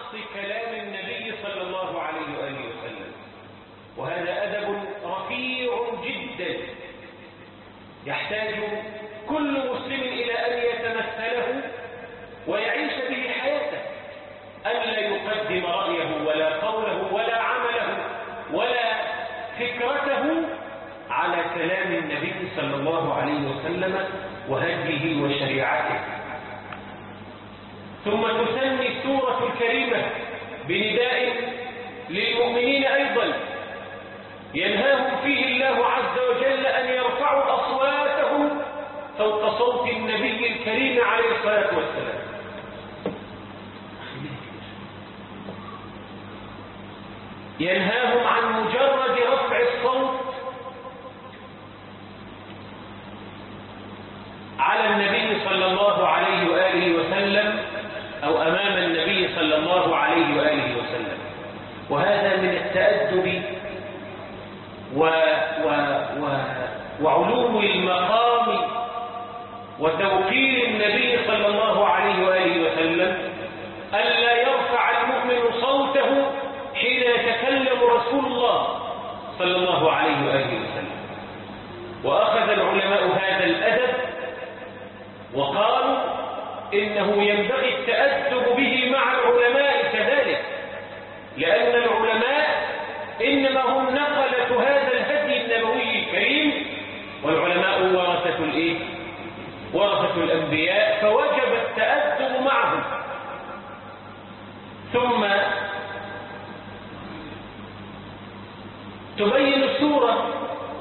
نقص كلام النبي صلى الله عليه وآله وسلم وهذا أدب رفيع جدا يحتاج كل مسلم إلى أن يتمثله ويعيش به حياته ألا يقدم رأيه ولا قوله ولا عمله ولا فكرته على كلام النبي صلى الله عليه وسلم وهديه وشريعته ثم تسمي السورة الكريمة بنداء للمؤمنين أيضا ينهاهم فيه الله عز وجل أن يرفعوا أصواتهم فوق صوت النبي الكريم عليه الصلاة والسلام ينهاهم عن مجرد رفع الصوت على النبي صلى الله عليه وآله وسلم أو أمام النبي صلى الله عليه وآله وسلم وهذا من التأدب و و و وعلو المقام وتوقير النبي صلى الله عليه وآله وسلم ألا يرفع المؤمن صوته حين يتكلم رسول الله صلى الله عليه وآله وسلم وأخذ العلماء هذا الأدب وقالوا إنه ينبغي التأدب به مع العلماء كذلك لأن العلماء إنما هم نقلة هذا الهدي النبوي الكريم والعلماء ورثة الإيه؟ ورثة الأنبياء فوجب التأدب معهم ثم تبين السورة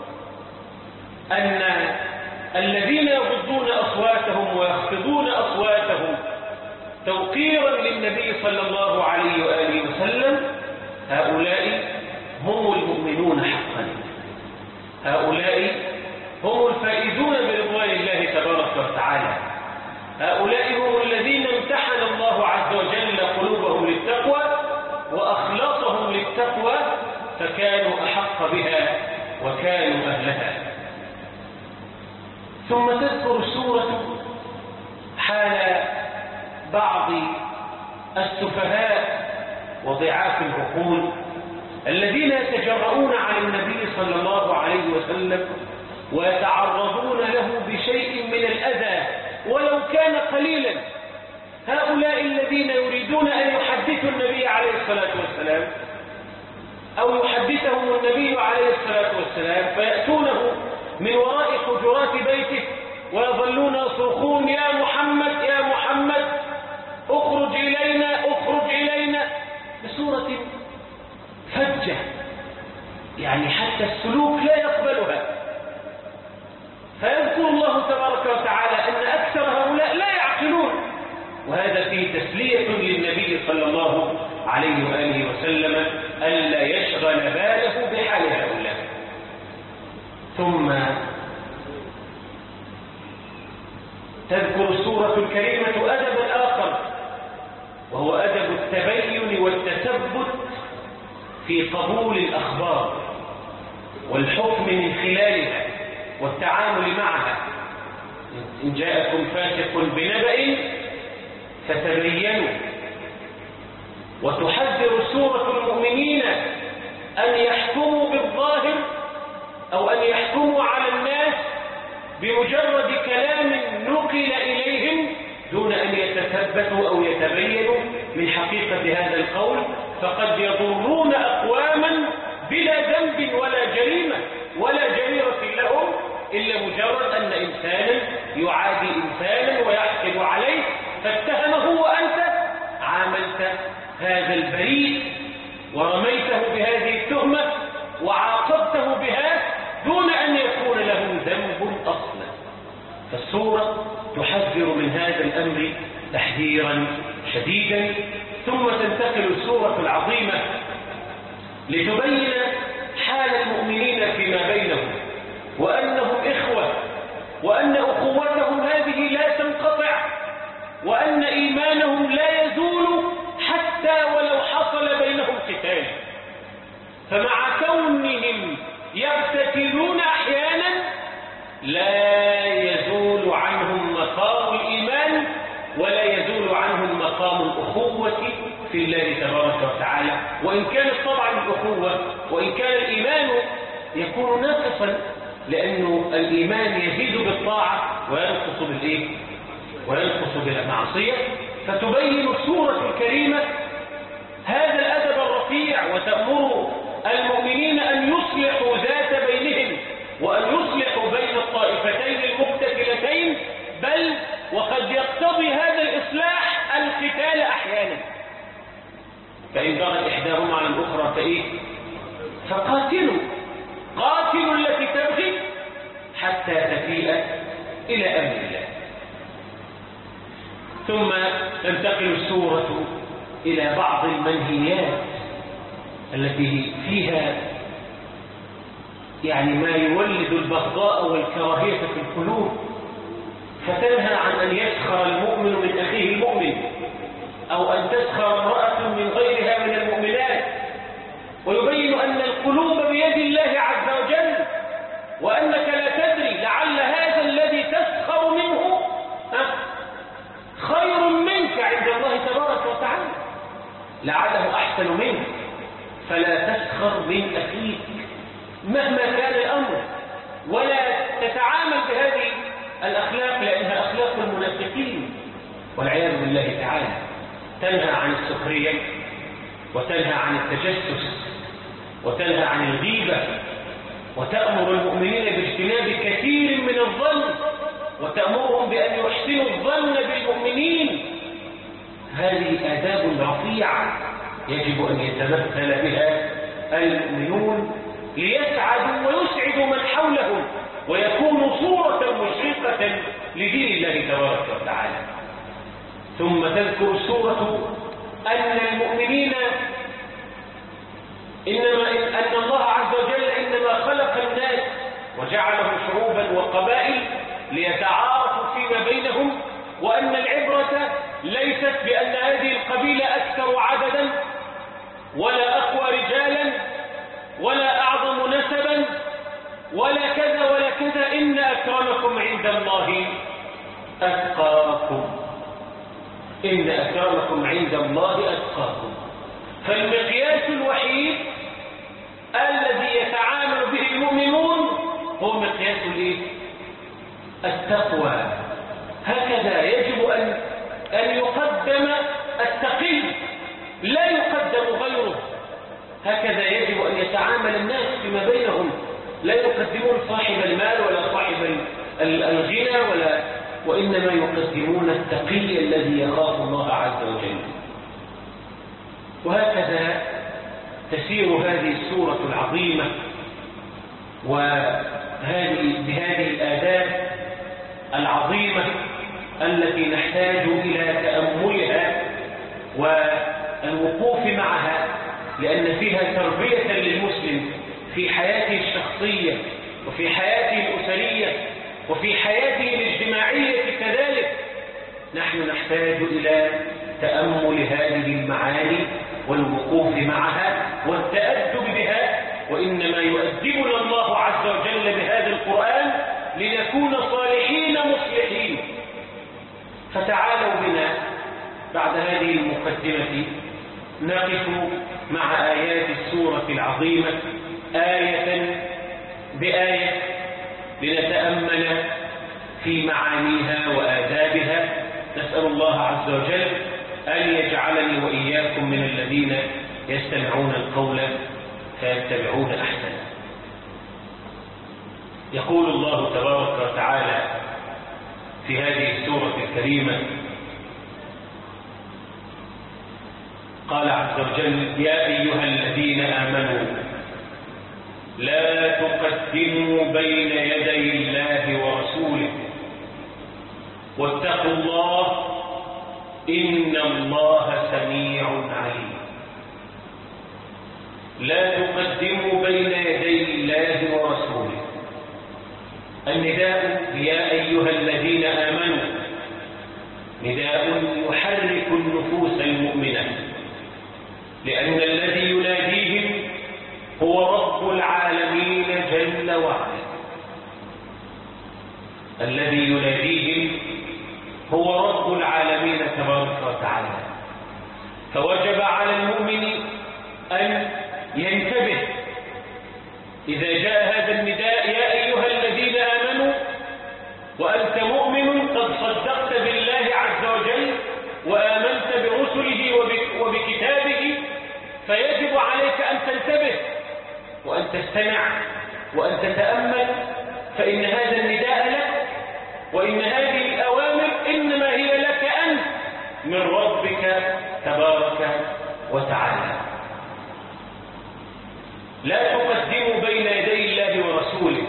أن الذين يغضون أصواتهم ويخفضون أصواتهم توقيرا للنبي صلى الله عليه وآله وسلم هؤلاء هم المؤمنون حقا هؤلاء هم الفائزون برضوان الله تبارك وتعالى هؤلاء هم الذين امتحن الله عز وجل قلوبهم للتقوى وأخلصهم للتقوى فكانوا أحق بها وكانوا أهلها ثم تذكر السورة حال بعض السفهاء وضعاف العقول الذين يتجرؤون على النبي صلى الله عليه وسلم ويتعرضون له بشيء من الأذى ولو كان قليلا هؤلاء الذين يريدون أن يحدثوا النبي عليه الصلاة والسلام أو يحدثهم النبي عليه الصلاة والسلام فيأتونه من وراء حجرات بيته ويظلون يصرخون يا محمد يا محمد اخرج إلينا اخرج إلينا بصورة فجة يعني حتى السلوك لا يقبلها فيذكر الله تبارك وتعالى أن أكثر هؤلاء لا يعقلون وهذا فيه تسلية للنبي صلى الله عليه وآله وسلم ألا يشغل باله بحال هؤلاء ثم تذكر السورة الكريمة أدبا آخر وهو أدب التبين والتثبت في قبول الأخبار والحكم من خلالها والتعامل معها إن جاءكم فاسق بنبأ فتبينوا وتحذر سورة المؤمنين أن يحكموا بالظاهر أو أن يحكموا على الناس بمجرد كلام نقل إليهم دون أن يتثبتوا أو يتبينوا من حقيقة هذا القول فقد يضرون أقواما بلا ذنب ولا جريمة ولا جريرة لهم إلا مجرد أن إنسانا يعادي إنسانا ويحسب عليه فاتهمه وأنت عاملت هذا البريء ورميته بهذه التهمة وعاقبته بها دون أن يكون له ذنب أصلا فالسورة تحذر من هذا الأمر تحذيرا شديدا ثم تنتقل السورة العظيمة لتبين حال المؤمنين فيما بينهم وأنهم إخوة وأن أخوتهم هذه لا تنقطع وأن إيمانهم لا يزول حتى ولو حصل بينهم قتال فمع كونهم يقتتلون أحيانا لا يزول عنهم مقام الإيمان ولا يزول عنهم مقام الأخوة في في الله تبارك وتعالى وإن كانت طبعا الأخوة وإن كان الإيمان يكون ناقصا لأنه الإيمان يزيد بالطاعة وينقص بالإيه؟ وينقص بالمعصية فتبين السورة الكريمة هذا الأدب الرفيع وتأمر المؤمنين أن يصلحوا ذات بينهم وأن يصلحوا بين الطائفتين المقتتلتين بل وقد يقتضي هذا الإصلاح القتال أحيانا فإن بغت إحداهما على الأخرى فإيه فقاتلوا قاتلوا التي تبغي حتى تفيء إلى أمر الله ثم تنتقل السورة إلى بعض المنهيات التي فيها يعني ما يولد البغضاء والكراهية في القلوب فتنهى عن أن يسخر المؤمن من أخيه المؤمن أو أن تسخر امرأة من غيرها من المؤمنات ويبين أن القلوب بيد الله عز وجل وأنك لا تدري لعل هذا الذي تسخر منه خير منك عند الله تبارك وتعالى لعله أحسن منك فلا تسخر من أخيك مهما كان الأمر ولا تتعامل بهذه الأخلاق لأنها أخلاق المنافقين والعياذ بالله تعالى تنهى عن السخرية وتنهى عن التجسس وتنهى عن الغيبة وتأمر المؤمنين باجتناب كثير من الظن وتأمرهم بأن يحسنوا الظن بالمؤمنين هذه آداب رفيعة يجب أن يتمثل بها المؤمنون ليسعدوا ويسعدوا من حولهم ويكونوا صورة مشرقة لدين الله تبارك وتعالى ثم تذكر السورة أن المؤمنين إنما أن الله عز وجل إنما خلق الناس وجعلهم شعوبا وقبائل ليتعارفوا فيما بينهم وأن العبرة ليست بأن هذه القبيلة أكثر عددا ولا أقوى رجالا ولا أعظم نسبا ولا كذا ولا كذا إن أكرمكم عند الله أتقاكم إن أكرمكم عند الله أتقاكم فالمقياس الوحيد الذي يتعامل به المؤمنون هو مقياس الايه التقوى هكذا يجب أن أن يقدم التقي لا يقدم غيره هكذا يجب أن يتعامل الناس فيما بينهم لا يقدمون صاحب المال ولا صاحب الغنى ولا وإنما يقدمون التقي الذي يخاف الله عز وجل وهكذا تسير هذه السورة العظيمة وهذه بهذه الآداب العظيمة التي نحتاج إلى تأملها والوقوف معها لأن فيها تربية للمسلم في حياته الشخصية وفي حياته الأسرية وفي حياته الاجتماعية كذلك نحن نحتاج إلى تأمل هذه المعاني والوقوف معها والتأدب بها وإنما يؤدبنا الله عز وجل بهذا القرآن لنكون صالحين مصلحين فتعالوا بنا بعد هذه المقدمة نقف مع آيات السورة العظيمة آية بآية لنتأمل في معانيها وآدابها نسأل الله عز وجل أن يجعلني وإياكم من الذين يستمعون القول فيتبعون أحسنه يقول الله تبارك وتعالى في هذه السورة الكريمة قال عز وجل يا أيها الذين آمنوا لا تقدموا بين يدي الله ورسوله واتقوا الله إن الله سميع عليم لا تقدموا بين يدي الله ورسوله النداء يا أيها الذين آمنوا نداء يحرك النفوس المؤمنة لأن الذي يناديهم هو رب العالمين جل وعلا الذي يناديهم هو رب العالمين تبارك وتعالى فوجب إذا جاء هذا النداء يا أيها الذين آمنوا وأنت مؤمن قد صدقت بالله عز وجل وآمنت برسله وبكتابه فيجب عليك أن تنتبه وأن تستمع وأن تتأمل فإن هذا النداء لك وإن هذه الأوامر إنما هي لك أنت من ربك تبارك وتعالى لا تقدموا بين يدي الله ورسوله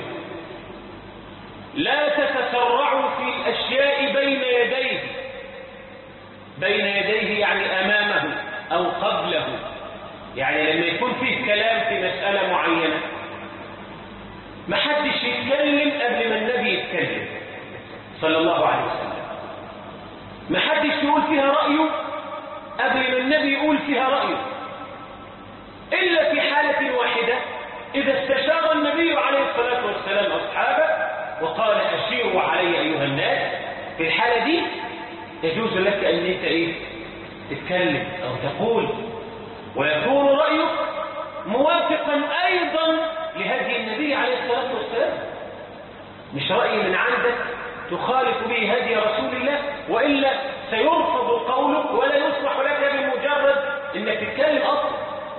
لا تتسرعوا في الأشياء بين يديه بين يديه يعني أمامه أو قبله يعني لما يكون فيه كلام في مسألة معينة ما حدش يتكلم قبل ما النبي يتكلم صلى الله عليه وسلم ما حدش يقول فيها رأيه قبل ما النبي يقول فيها رأيه إلا في حالة واحدة إذا استشار النبي عليه الصلاة والسلام أصحابه وقال أشيروا علي أيها الناس في الحالة دي يجوز لك أن أنت إيه تتكلم أو تقول ويكون رأيك موافقا أيضا لهدي النبي عليه الصلاة والسلام مش رأي من عندك تخالف به هدي رسول الله وإلا سيرفض قولك ولا يصلح لك بمجرد انك تتكلم أصلا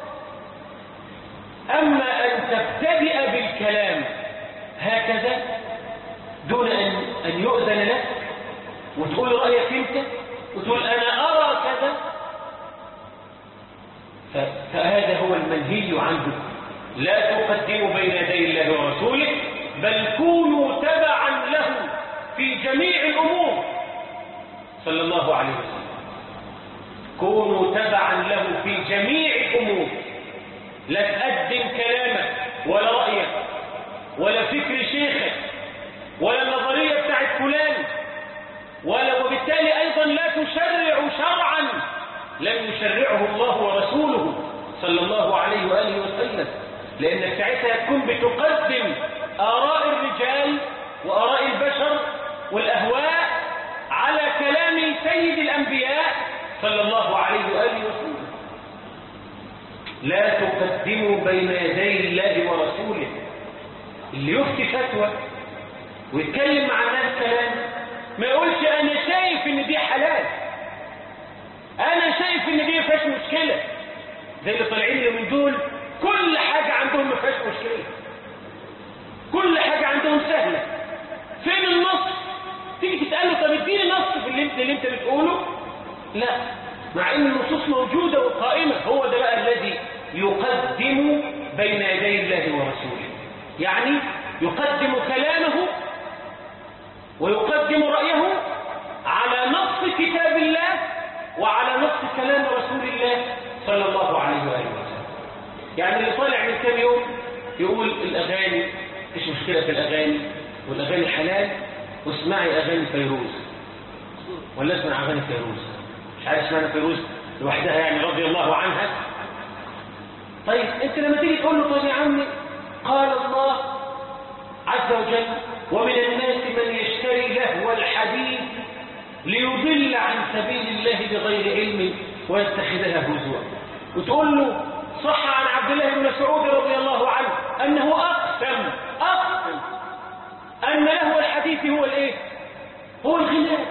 أما أن تبتدئ بالكلام هكذا دون أن, أن يؤذن لك وتقول رأيك أنت وتقول أنا أرى كذا فهذا هو المنهي عنه لا تقدموا بين يدي الله ورسوله بل كونوا تبعا له في جميع الأمور صلى الله عليه وسلم كونوا تبعا له في جميع الأمور لا تقدم كلامك ولا رأيك ولا فكر شيخك ولا النظرية بتاعت فلان ولا وبالتالي أيضا لا تشرع شرعا لم يشرعه الله ورسوله صلى الله عليه وآله وسلم لأنك ساعتها تكون بتقدم آراء الرجال وآراء البشر والأهواء على كلام سيد الأنبياء صلى الله عليه وآله وسلم لا تقدموا بين يدي الله ورسوله اللي يفتي فتوى ويتكلم مع الناس كلام ما يقولش أنا شايف إن دي حلال أنا شايف إن دي فيهاش مشكلة زي اللي طالعين من دول كل حاجة عندهم ما فيهاش مشكلة كل حاجة عندهم سهلة فين النص تيجي تسأله طب اديني نص في اللي انت, اللي انت بتقوله لا مع ان النصوص موجودة وقائمة هو ده بقى الذي يقدم بين يدي الله ورسوله يعني يقدم كلامه ويقدم رأيه على نص كتاب الله وعلى نص كلام رسول الله صلى الله عليه وآله وسلم يعني اللي طالع من كام يوم يقول الأغاني مش مشكلة في الأغاني والأغاني حلال واسمعي أغاني فيروز ولا اسمع أغاني فيروز مش عارف اسمعنا فيروز لوحدها يعني رضي الله عنها طيب انت لما تيجي تقول له طيب يا عمي قال الله عز وجل ومن الناس من يشتري لهو الحديث ليضل عن سبيل الله بغير علم ويتخذها هزوا وتقول له صح عن عبد الله بن مسعود رضي الله عنه أنه أقسم أقسم أن له الحديث هو الإيه؟ هو الغناء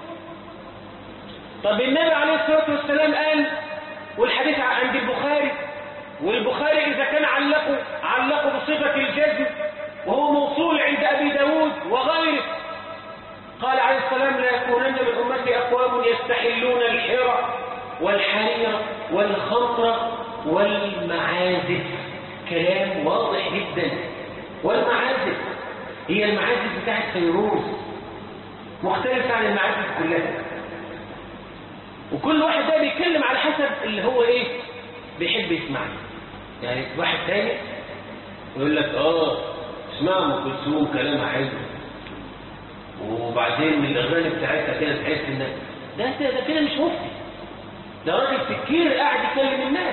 طب النبي عليه الصلاة والسلام قال والحديث عند البخاري والبخاري إذا كان علقه علقه بصفة الجزم وهو موصول عند أبي داود وغيره قال عليه السلام لا يكونن من أمتي أقوام يستحلون الحرى والحرير والخمر والمعازف كلام واضح جدا والمعازف هي المعازف بتاعت فيروز مختلفة عن المعازف كلها وكل واحد ده بيتكلم على حسب اللي هو ايه بيحب يسمعني يعني واحد تاني يقول لك اه اسمع ام كلثوم كلامها حلو وبعدين من الاغاني بتاعتها كده تحس ان ده ده, ده كده مش مفتي ده راجل تفكير قاعد يكلم الناس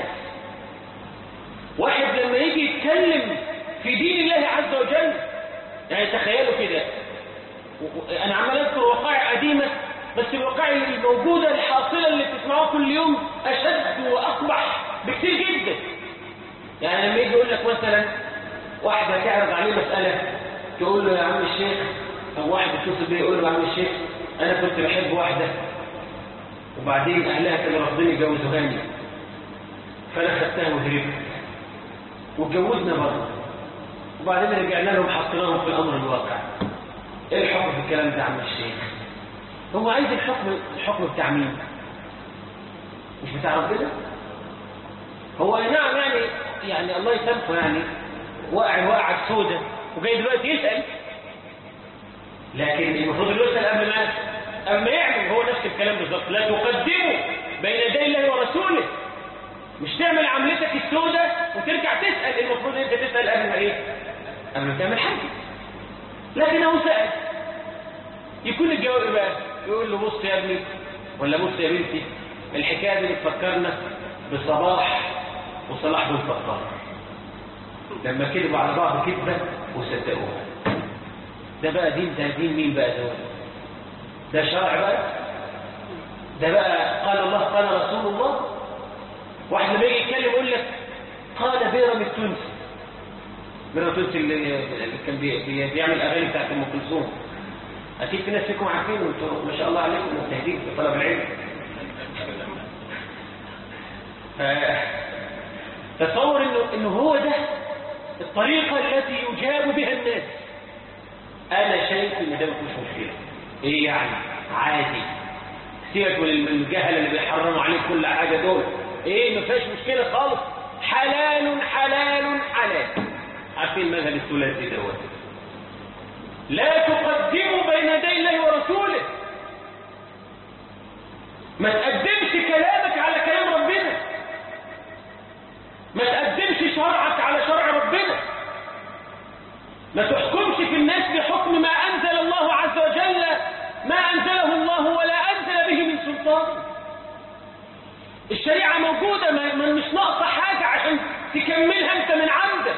واحد لما يجي يتكلم في دين الله عز وجل يعني تخيلوا كده انا عمال اذكر وقائع قديمه بس الوقائع الموجوده الحاصله اللي بتسمعوها كل يوم اشد واقبح بكثير جدا يعني لما يجي يقول لك مثلا واحدة تعرض عليه مسألة تقول له يا عم الشيخ أو واحد يتصل بيه يقول له يا عم الشيخ أنا كنت بحب واحدة وبعدين أهلها كانوا رافضين يجوزوهاني فأنا خدتها وهربت واتجوزنا برضه وبعدين رجعنا لهم حطيناهم في الأمر الواقع إيه الحكم في الكلام ده يا عم الشيخ هو عايز الحكم الحكم بتاع مين مش بتاع ربنا هو أي نعم يعني يعني الله يسامحه يعني واقع واقع سودة وجاي دلوقتي يسأل لكن المفروض انه يسأل قبل ما قبل ما يعمل هو نفس الكلام بالظبط لا تقدمه بين يدي الله ورسوله مش تعمل عملتك السودة وترجع تسأل المفروض انت تسأل قبل ما ايه قبل ما تعمل حاجة لكن هو سأل يكون الجواب إيه بقى يقول له بص يا ابني ولا بص يا بنتي الحكاية دي بتفكرنا بصباح وصلاح بن فقار لما كذبوا على بعض كذبة وصدقوها ده بقى دين ده دين مين بقى ده ده شرع بقى ده بقى قال الله قال رسول الله واحد لما يجي يتكلم يقول لك قال بيرم التونسي بيرم التونسي اللي اللي كان بي- بي- بيعمل اغاني بتاعت ام كلثوم اكيد في ناس فيكم عارفين وانتوا ما شاء الله عليكم مجتهدين في طلب العلم ف- تصور انه انه هو ده الطريقه التي يجاب بها الناس انا شايف ان ده مفيش مشكله ايه يعني عادي سيبك من الجهل اللي بيحرموا عليك كل حاجه دول ايه ما فيهاش مشكله خالص حلال حلال حلال عارفين المذهب الثلاثي دوت لا تقدموا بين يدي الله ورسوله ما تقدمش كلامك على كلام ربنا ما تقدمش شرعك على شرع ربنا ما تحكمش في الناس بحكم ما أنزل الله عز وجل ما أنزله الله ولا أنزل به من سلطان الشريعة موجودة ما ما- مش ناقصة حاجة عشان تكملها أنت من عندك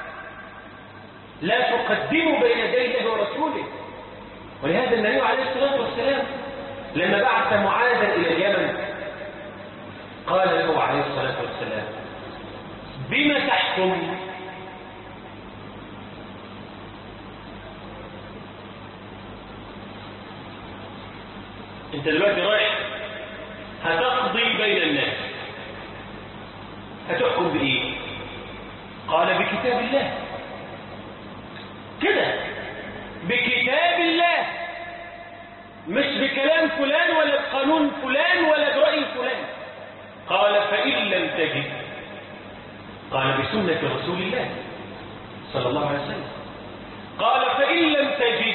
لا تقدموا بين يدي الله ورسوله ولهذا النبي عليه الصلاة والسلام لما بعث معاذا إلى اليمن قال له عليه الصلاة والسلام بما تحكم انت دلوقتي رايح هتقضي بين الناس هتحكم بايه قال بكتاب الله كده بكتاب الله مش بكلام فلان ولا بقانون فلان ولا برأي فلان قال فإن لم تجد قال بسنة رسول الله صلى الله عليه وسلم قال فإن لم تجد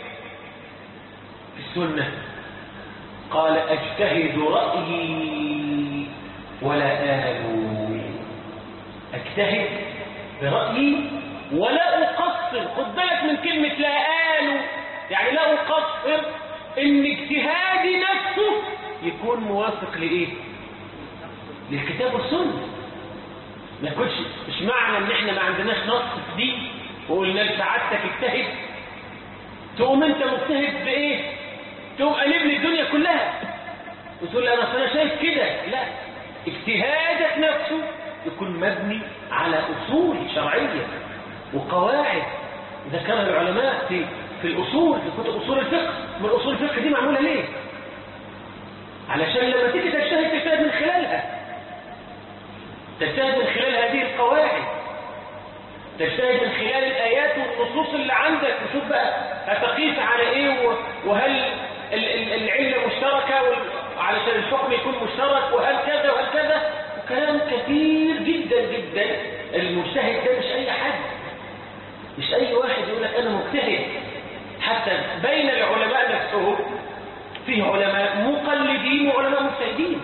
السنة قال أجتهد رأيي ولا آل أجتهد برأيي ولا أقصر خد بالك من كلمة لا آل يعني لا أقصر إن اجتهادي نفسه يكون موافق لإيه للكتاب والسنة ما يكونش مش معنى ان احنا ما عندناش نص في دي وقلنا لسعادتك اجتهد تقوم انت مجتهد بايه تقوم قلب لي الدنيا كلها وتقول لي انا أصل انا شايف كده لا اجتهادك نفسه يكون مبني على اصول شرعيه وقواعد ذكرها العلماء في في الاصول في كتب اصول الفقه من اصول الفقه دي معموله ليه علشان لما تيجي تجتهد تجتهد من خلالها تجتهد من خلال هذه القواعد تجتهد من خلال الآيات والنصوص اللي عندك وشوف بقى هتقيس على إيه و- وهل ال- ال- العلة مشتركة وال- علشان الحكم يكون مشترك وهل كذا وهل كذا وكلام كثير جدا جدا المجتهد ده مش أي حد مش أي واحد يقول لك أنا مجتهد حتى بين العلماء نفسهم فيه علماء مقلدين وعلماء مجتهدين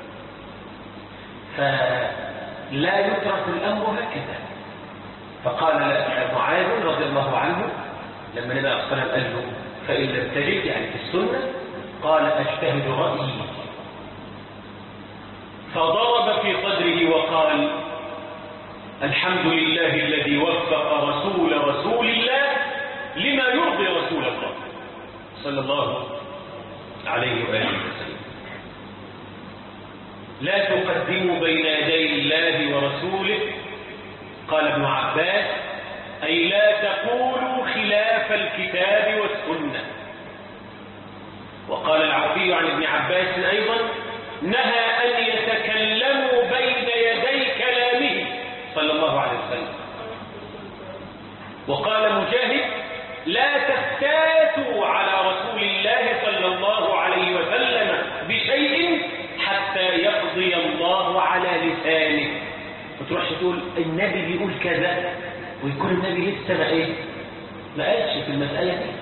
فلا يترك الأمر هكذا فقال معاذ رضي الله عنه لما نبي أصلا قال له فإن لم تجد يعني في السنة قال أجتهد رأيي فضرب في صدره وقال الحمد لله الذي وفق رسول رسول الله لما يرضي رسول الله صلى الله عليه وآله وسلم لا تقدموا بين يدي الله ورسوله قال ابن عباس أي لا تقولوا خلاف الكتاب والسنة وقال العربي عن ابن عباس أيضا نهى أن يتكلموا بين يدي كلامه صلى الله عليه وسلم وقال مجاهد لا تفتاتوا على رسول الله صلى الله عليه وسلم بشيء حتى يقضي الله على لسانه وتروحش تقول النبي بيقول كذا ويكون النبي لسه ما ايه ما قالش في المسألة دي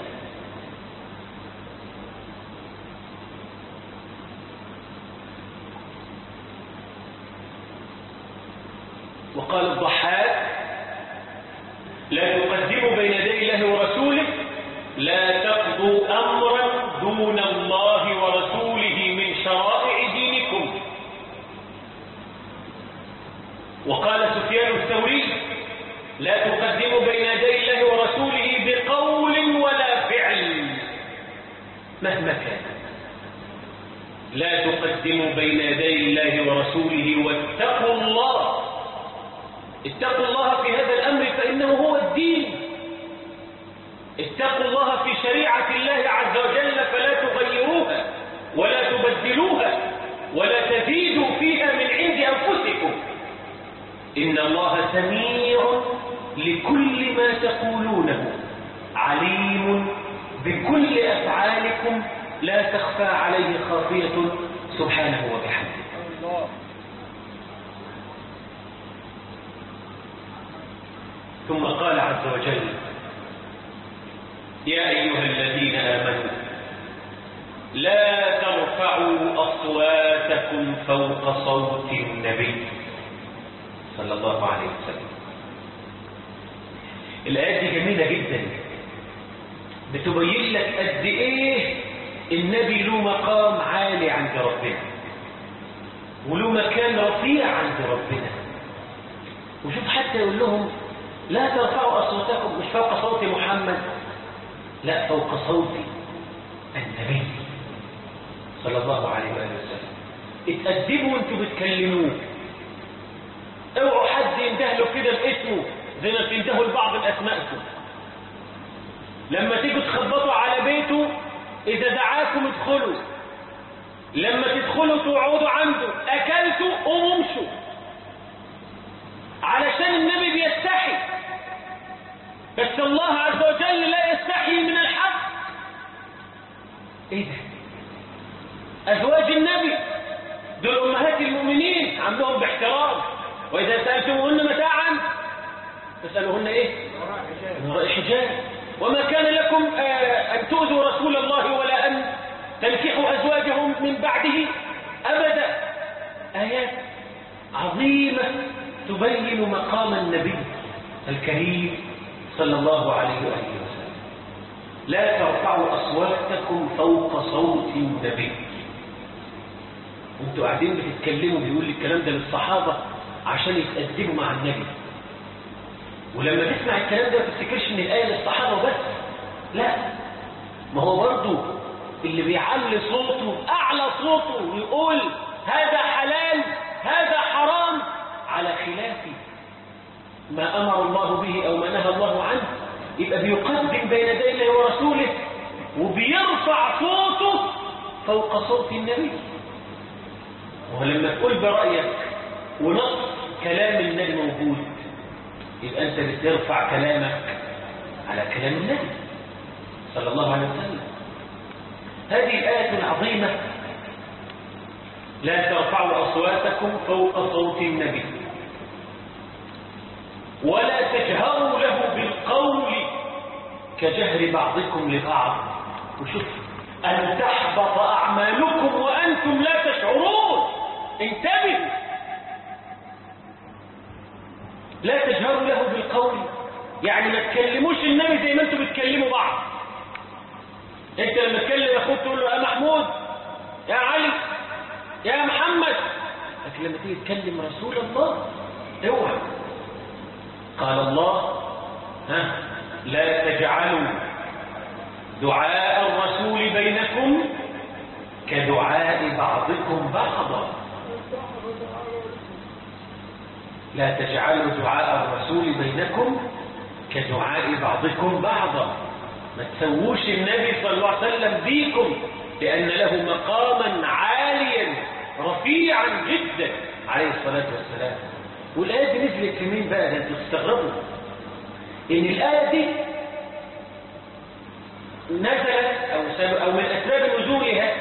وقال الضحاك لا تقدموا بين يدي الله ورسوله لا تقضوا أمرا دون الله ورسوله من شرائع دينكم وقال سفيان الثوري لا تقدموا بين يدي الله ورسوله بقول ولا فعل مهما كان لا تقدموا بين يدي الله ورسوله واتقوا الله اتقوا الله في هذا الأمر فإنه هو الدين اتقوا الله في شريعة الله عز وجل فلا تغيروها ولا تبدلوها ولا تزيدوا فيها من عند أنفسكم إن الله سميع لكل ما تقولونه عليم بكل أفعالكم لا تخفى عليه خافية سبحانه وبحمده الله ثم قال عز وجل يا أيها الذين آمنوا لا ترفعوا أصواتكم فوق صوت النبي صلى الله عليه وسلم الآيات دي جميلة جدا بتبين لك قد إيه النبي له مقام عالي عند ربنا وله مكان رفيع عند ربنا وشوف حتى يقول لهم لا ترفعوا أصواتكم مش فوق صوت محمد لا فوق صوت النبي صلى الله عليه وآله وسلم اتأدبوا وانتوا بتكلموه اوعوا حد يندهلوا كده باسمه زي ما بتنتهوا لبعض الأسماءكم لما تيجوا تخبطوا على بيته إذا دعاكم ادخلوا لما تدخلوا تقعدوا عنده أكلتوا قوموا امشوا علشان النبي بيستحي بس الله عز وجل لا يستحي من الحق ايه ده ازواج النبي دول امهات المؤمنين عندهم باحترام واذا سالتموهن متاعا فاسالوهن ايه وراء حجاب وما كان لكم آه ان تؤذوا رسول الله ولا ان تنكحوا ازواجهم من بعده ابدا ايات عظيمه تبين مقام النبي الكريم صلى الله عليه وآله وسلم لا ترفعوا أصواتكم فوق صوت النبي وانتوا قاعدين بتتكلموا بيقول لي الكلام ده للصحابة عشان يتأدبوا مع النبي ولما تسمع الكلام ده ما تفتكرش ان الآية للصحابة بس لا ما هو برضو اللي بيعلي صوته أعلى صوته ويقول هذا حلال هذا حرام على خلاف ما أمر الله به أو ما نهى الله عنه يبقى بيقدم بين يدي الله ورسوله وبيرفع صوته فوق صوت النبي ولما تقول برأيك ونص كلام النبي موجود يبقى أنت بترفع كلامك على كلام النبي صلى الله عليه وسلم هذه الآية العظيمة لا ترفعوا أصواتكم فوق صوت النبي ولا تجهروا له بالقول كجهر بعضكم لبعض وشوف أن تحبط أعمالكم وأنتم لا تشعرون انتبهوا لا تجهروا له بالقول يعني ما تكلموش النبي زي ما انتم بتكلموا بعض انت لما تكلم اخوك تقول له يا محمود يا علي يا محمد لكن لما تيجي تكلم رسول الله اوعى قال الله ها لا تجعلوا دعاء الرسول بينكم كدعاء بعضكم بعضا لا تجعلوا دعاء الرسول بينكم كدعاء بعضكم بعضا ما تسووش النبي صلى الله عليه وسلم بيكم لأن له مقاما عاليا رفيعا جدا عليه الصلاة والسلام والآية دي نزلت في مين بقى ده تستغربوا إن الآية دي نزلت أو, سبب أو من أسباب نزولها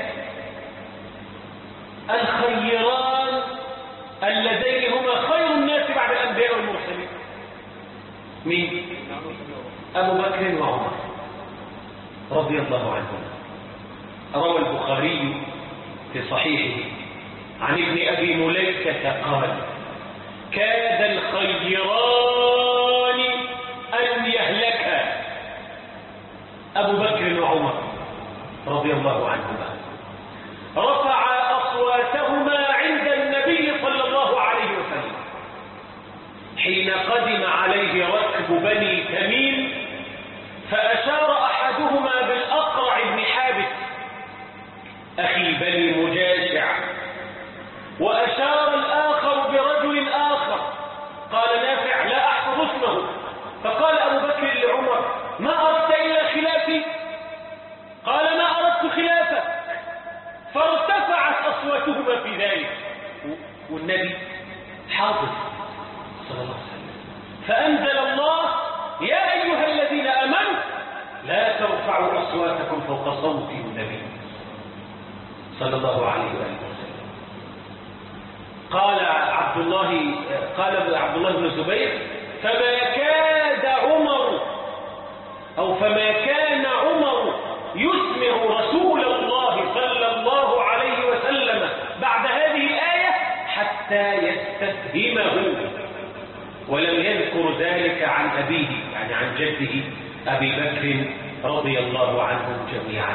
الخيران اللذين هما خير الناس بعد الأنبياء والمرسلين مين؟ أبو بكر وعمر رضي الله عنهما روى البخاري في صحيحه عن ابن أبي مليكة قال كاد الخيران أن يهلكا أبو بكر وعمر رضي الله عنهما رفع أصواتهما عند النبي صلى الله عليه وسلم حين قدم عليه ركب بني تميم فأشار أحدهما بالأقرع بن حابس أخي بني مجاشع وأشار الآخر برجل آخر قال نافع لا أحفظ اسمه فقال أبو بكر لعمر ما أردت إلا خلافي قال ما أردت خلافك فارتفعت أصواتهما في ذلك والنبي حاضر صلى الله عليه وسلم فأنزل الله يا أيها الذين آمنوا لا ترفعوا أصواتكم فوق صوت النبي صلى الله عليه وآله وسلم قال عبد الله قال عبد الله بن الزبير فما كاد عمر أو فما كان عمر يسمع رسول الله صلى الله عليه وسلم بعد هذه الآية حتى يستفهمه ولم يذكر ذلك عن أبيه يعني عن جده أبي بكر رضي الله عنهم جميعا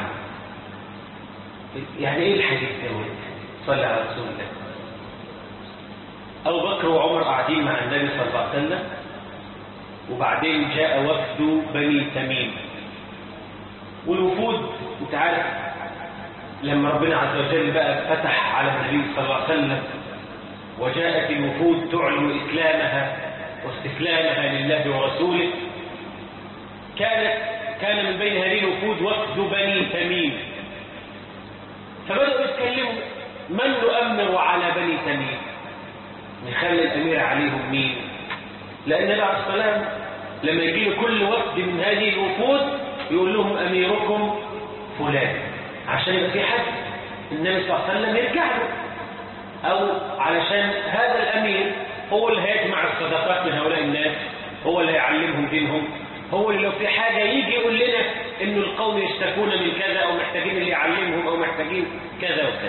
يعني إيه الحديث ده صلى على رسول الله أبو بكر وعمر قاعدين مع النبي صلى الله عليه وسلم وبعدين جاء وفد بني تميم والوفود انت عارف لما ربنا عز وجل بقى فتح على النبي صلى الله عليه وسلم وجاءت الوفود تعلن إسلامها واستسلامها لله ورسوله كانت كان من بين هذه الوفود وفد بني تميم فبدأوا يتكلموا من نؤمر على بني تميم نخلي الأمير عليهم مين لأن النبي عليه السلام لما يجي كل وفد من هذه الوفود يقول لهم أميركم فلان عشان يبقى في حد النبي صلى الله عليه وسلم يرجع له أو علشان هذا الأمير هو اللي هيجمع الصدقات من هؤلاء الناس هو اللي هيعلمهم دينهم هو اللي لو في حاجة يجي يقول لنا إنه القوم يشتكون من كذا أو محتاجين اللي يعلمهم أو محتاجين كذا وكذا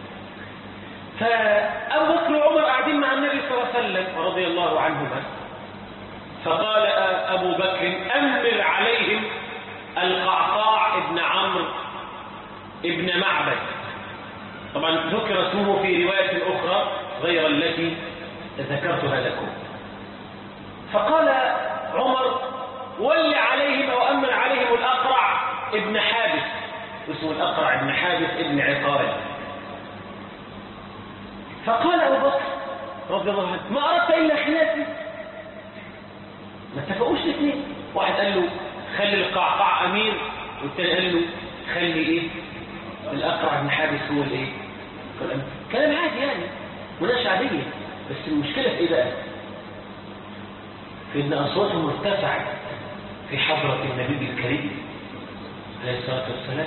فأبو بكر وعمر قاعدين مع النبي صلى الله عليه وسلم رضي الله عنهما فقال أبو بكر أمر عليهم القعقاع ابن عمرو ابن معبد طبعا ذكر اسمه في رواية أخرى غير التي ذكرتها لكم فقال عمر ول عليهم أو أمر عليهم الأقرع ابن حابس اسمه الأقرع ابن حابس ابن عقال فقال أبو بكر رضي الله عنه ما أردت إلا خلافي ما اتفقوش الاثنين واحد قال له خلي القعقاع أمير والثاني قال له خلي إيه الأقرع بن حابس هو الإيه كلام عادي يعني مناقشة عادية بس المشكلة في إيه بقى في إن أصواتهم ارتفعت في حضرة النبي الكريم عليه الصلاة والسلام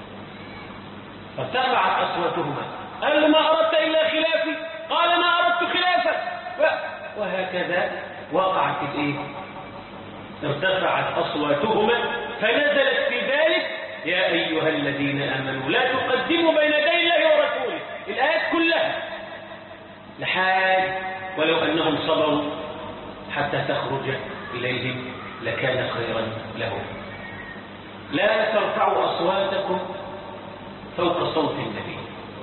فارتفعت أصواتهما قال له ما أردت إلا خلافي قال ما أردت خلافك وهكذا وقعت الإيه ارتفعت أصواتهما فنزلت في ذلك يا أيها الذين آمنوا لا تقدموا بين يدي الله ورسوله الآيات كلها لحال ولو أنهم صبروا حتى تخرج إليهم لكان خيرا لهم لا ترفعوا أصواتكم فوق صوت النبي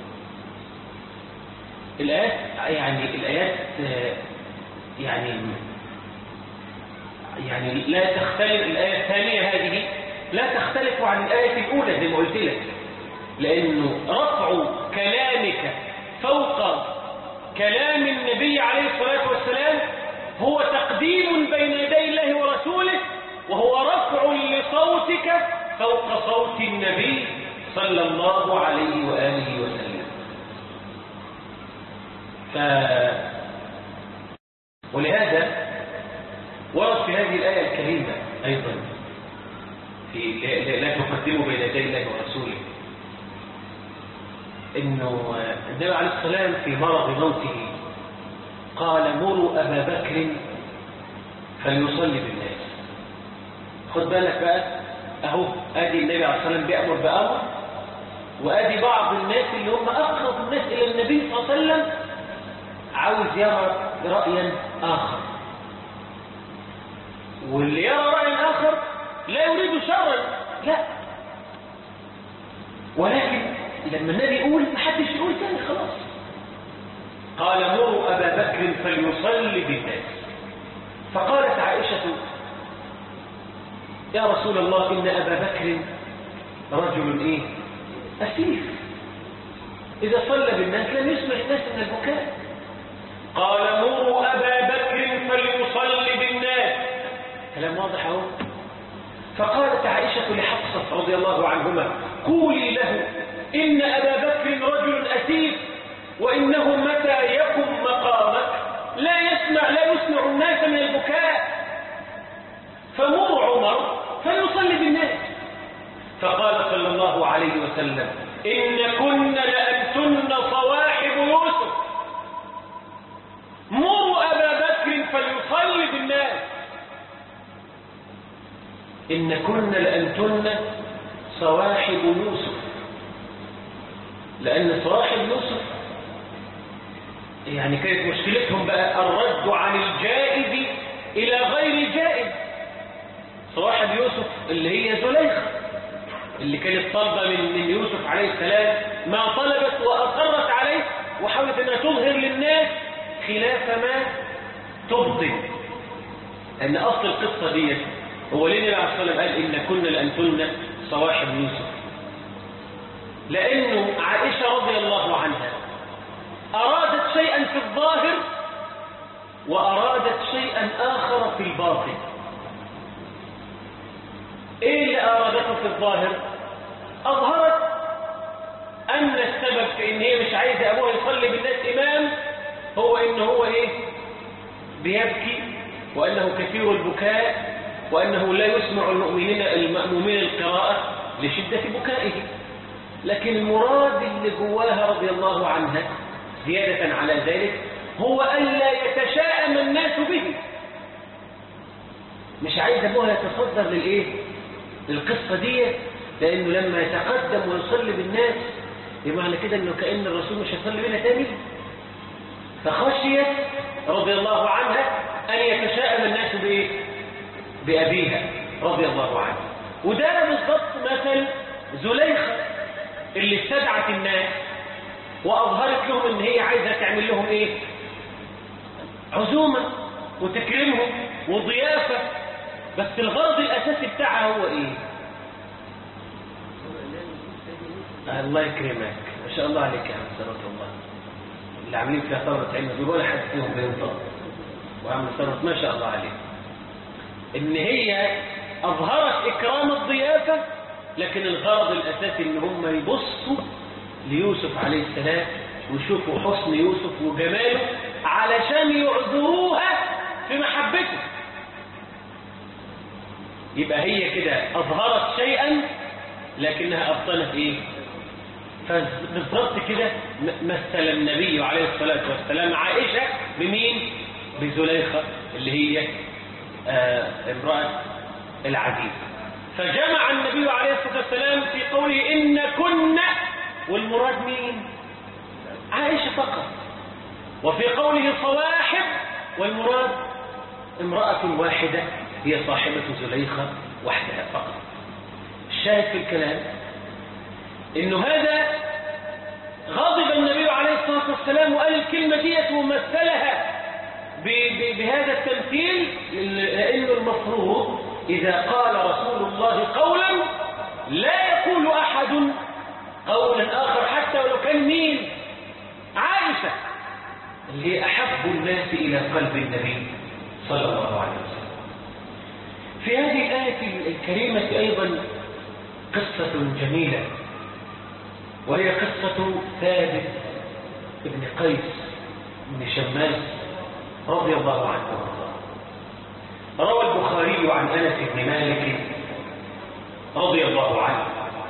الآيات يعني الآيات يعني يعني لا تختلف الآية الثانية هذه لا تختلف عن الآية الأولى زي ما قلت لك لأنه رفع كلامك فوق كلام النبي عليه الصلاة والسلام هو تقديم بين يدي الله ورسوله صوتك فوق صوت النبي صلى الله عليه وآله وسلم ف... ولهذا ورد في هذه الآية الكريمة أيضا في لا تقدموا بين يدي الله ورسوله انه النبي عليه السلام في مرض موته قال مروا ابا بكر فليصلي بالناس خد بالك بقى اهو ادي النبي عليه الصلاه والسلام بيامر بامر وادي بعض الناس اللي هم اقرب الناس الى النبي صلى الله عليه وسلم عاوز يرى رايا اخر واللي يرى رايا اخر لا يريد شرا لا ولكن لما النبي يقول ما حدش يقول تاني خلاص قال مروا ابا بكر فليصلي بالناس فقالت عائشه يا رسول الله ان ابا بكر رجل ايه اسيف اذا صلى بالناس لم يسمع الناس من البكاء قال مروا ابا بكر فليصلي بالناس كلام واضح اهو فقالت عائشه لحفصه رضي الله عنهما قولي له إن أبا بكر رجل أسيف وإنه متى يقم مقامك لا يسمع لا يسمع الناس من البكاء فمر عمر فليصلي بالناس فقال صلى الله عليه وسلم إن كن لأنتن صواحب يوسف مروا أبا بكر فليصلي بالناس إن كن لأنتن صواحب يوسف لأن صواحب يوسف يعني كانت مشكلتهم بقى الرد عن الجائز إلى غير جائز صواحب يوسف اللي هي زليخة اللي كانت طالبة من, من يوسف عليه السلام ما طلبت وأصرت عليه وحاولت أنها تظهر للناس خلاف ما تبطن أن أصل القصة دي هو ليه النبي عليه الصلاة والسلام قال إن كنا لأنتن صواحب يوسف لأنه عائشة رضي الله عنها أرادت شيئا في الظاهر وأرادت شيئا آخر في الباطن إيه اللي أرادته في الظاهر أظهرت أن السبب في إن هي مش عايزة أبوها يصلي بالناس إمام هو إن هو إيه بيبكي وأنه كثير البكاء وأنه لا يسمع المؤمنين المأمومين القراءة لشدة بكائه لكن المراد اللي جواها رضي الله عنها زيادة على ذلك هو ألا يتشاءم الناس به مش عايز أبوها يتصدر للإيه للقصة دي لأنه لما يتقدم ويصلي بالناس يبقى معنى كده أنه كأن الرسول مش هيصلي بنا تاني فخشيت رضي الله عنها أن يتشاءم الناس بإيه بأبيها رضي الله عنها وده بالضبط مثل زليخة اللي استدعت الناس وأظهرت لهم ان هي عايزة تعمل لهم ايه عزومة وتكريمهم وضيافة بس الغرض الأساسي بتاعها هو ايه الله يكرمك ما شاء الله عليك يا عم ثروت الله اللي عاملين فيها ثورة علم دول ولا حد فيهم بينطق وعم ثروت ما شاء الله عليه ان هي اظهرت اكرام الضيافة لكن الغرض الاساسي ان هم يبصوا ليوسف عليه السلام ويشوفوا حسن يوسف وجماله علشان يعذروها في محبته يبقى هي كده اظهرت شيئا لكنها ابطلت ايه فبالضبط كده مثل النبي عليه الصلاة والسلام عائشة بمين بزليخة اللي هي آه امرأة العزيز فجمع النبي عليه الصلاة والسلام في قوله إن كنا والمراد مين عائشة فقط وفي قوله صواحب والمراد امرأة واحدة هي صاحبة زليخة وحدها فقط الشاهد في الكلام انه هذا غضب النبي عليه الصلاة والسلام وقال الكلمة ديت ومثلها بهذا التمثيل لأنه المفروض إذا قال رسول الله قولا لا يقول أحد قولا آخر حتى ولو كان مين عائشة اللي هي أحب الناس إلى قلب النبي صلى الله عليه وسلم في هذه الآية الكريمة أيضا قصة جميلة وهي قصة ثابت بن قيس بن شماس رضي الله عنه روى البخاري عن أنس بن مالك رضي الله عنه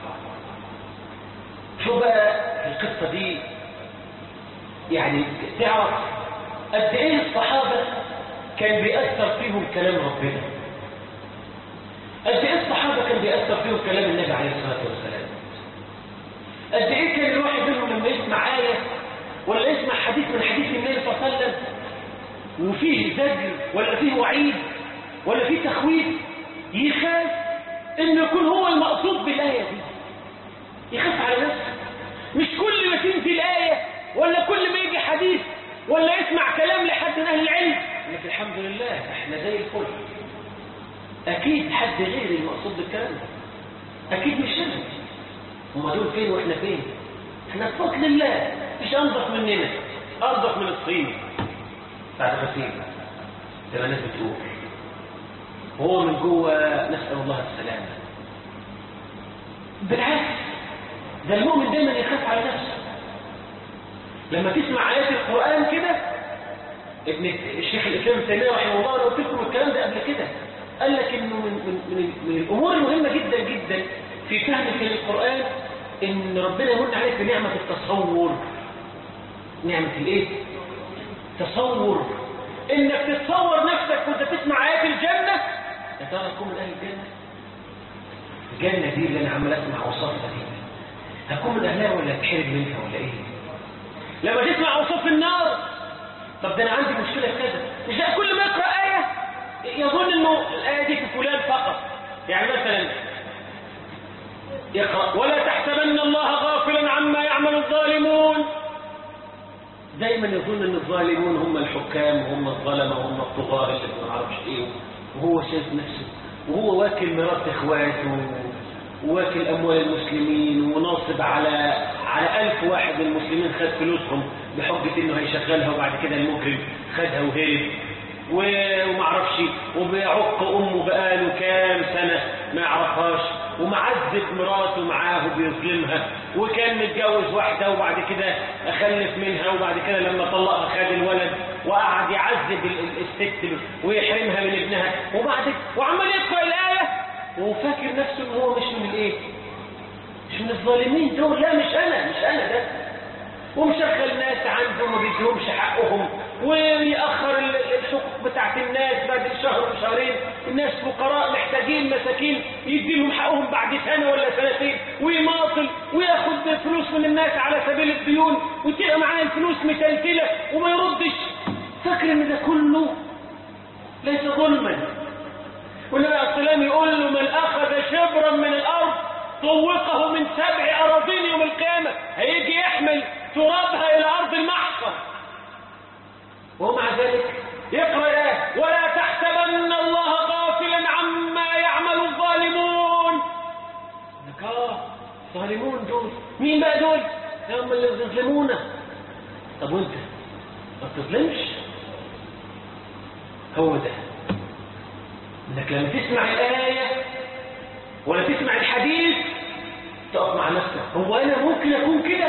شو بقى القصة دي يعني تعرف قد ايه الصحابة كان بيأثر فيهم كلام ربنا قد ايه الصحابة كان بيأثر فيهم كلام النبي عليه الصلاة والسلام قد ايه كان الواحد منهم لما يسمع آية ولا يسمع حديث من حديث النبي صلى الله عليه وسلم وفيه زجر ولا فيه وعيد ولا فيه تخويف يخاف انه يكون هو المقصود بالآية دي يخاف على نفسه مش كل ما تنزل الآية ولا كل ما يجي حديث ولا يسمع كلام لحد من أهل العلم لكن الحمد لله احنا زي الفل أكيد حد غير المقصود بالكلام ده أكيد مش أنا هم دول فين وإحنا فين احنا بفضل الله مش أنظف مننا أنظف من الصين بعد غسيل زي ما الناس بتقول وهو من جوه نسأل الله السلامة بالعكس ده المؤمن دايما يخاف على نفسه لما تسمع آيات القرآن كده ابن الشيخ الإسلام التيمية رحمه الله أنا قلت لكم الكلام ده قبل كده قال لك إنه من, من, من, من الأمور المهمة جدا جدا في فهمك للقرآن إن ربنا يمن عليك بنعمة التصور نعمة الإيه؟ تصور إنك تتصور نفسك وأنت تسمع آيات الجنة يا ترى تكون من أهل الجنة؟ الجنة دي اللي أنا عمال أسمع أوصافها دي هكون من أهلها ولا أتحرج منها ولا إيه؟ لما تسمع أوصاف النار طب ده أنا عندي مشكلة في كذا مش ده كل ما يقرأ آية يظن إنه الآية دي في فلان فقط يعني مثلا يقرأ ولا تحسبن الله غافلا عما يعمل الظالمون دايما يظن ان الظالمون هم الحكام وهم الظلمه وهم الطغاة اللي ما نعرفش ايه وهو شايف نفسه وهو واكل ميراث اخواته واكل اموال المسلمين وناصب على على ألف واحد من المسلمين خد فلوسهم بحجة انه هيشغلها وبعد كده المجرم خدها وهرب وما اعرفش وبيعق امه بقاله كام سنه ما يعرفهاش ومعذب مراته معاه بيظلمها وكان متجوز واحده وبعد كده اخلف منها وبعد كده لما طلقها خد الولد وقعد يعذب الست ويحرمها من ابنها وبعد وعمال يقرا الايه وفاكر نفسه ان هو مش من الايه مش من الظالمين دول لا مش انا مش انا ده ومشغل ناس عنده ما بيديهمش حقهم ويأخر الحقوق بتاعت الناس بعد شهر وشهرين الناس فقراء محتاجين مساكين يديلهم حقهم بعد سنة ولا سنتين ويماطل وياخد فلوس من الناس على سبيل الديون وتبقى معاه الفلوس متلتلة وما يردش فاكر ان ده كله ليس ظلما والنبي عليه السلام يقول له من اخذ شبرا من الارض طوقه من سبع اراضين يوم القيامه هيجي يحمل ترابها الى ارض المحشر ومع ذلك يقرأ ايه ولا تحسبن الله غافلا عما يعمل الظالمون اه الظالمون دول مين بقى دول هم اللي يظلمونا طب وانت ما بتظلمش هو ده انك لما تسمع الآية ولا تسمع الحديث تقف مع نفسك هو انا ممكن اكون كده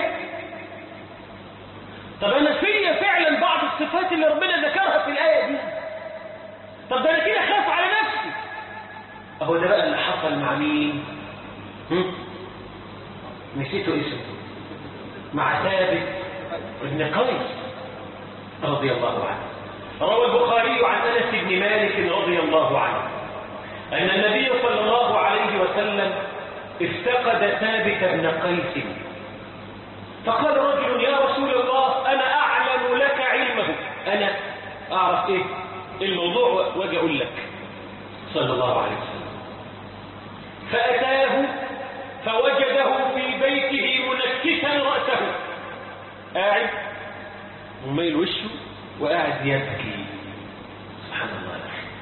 طب انا فيا فعلا بعض الصفات اللي ربنا ذكرها في الآية دي طب ده انا كده خاف على نفسي اهو ده بقى اللي حصل مع مين هم؟ نسيته اسمه مع ثابت ابن قيس رضي الله عنه روى البخاري عن انس بن مالك رضي الله عنه ان النبي صلى الله عليه وسلم افتقد ثابت بن قيس فقال رجل يا رسول الله أنا أعلم لك علمه أنا أعرف إيه الموضوع واجي أقول لك صلى الله عليه وسلم فأتاه فوجده في بيته منكسا رأسه قاعد وميل وشه وقاعد يبكي سبحان الله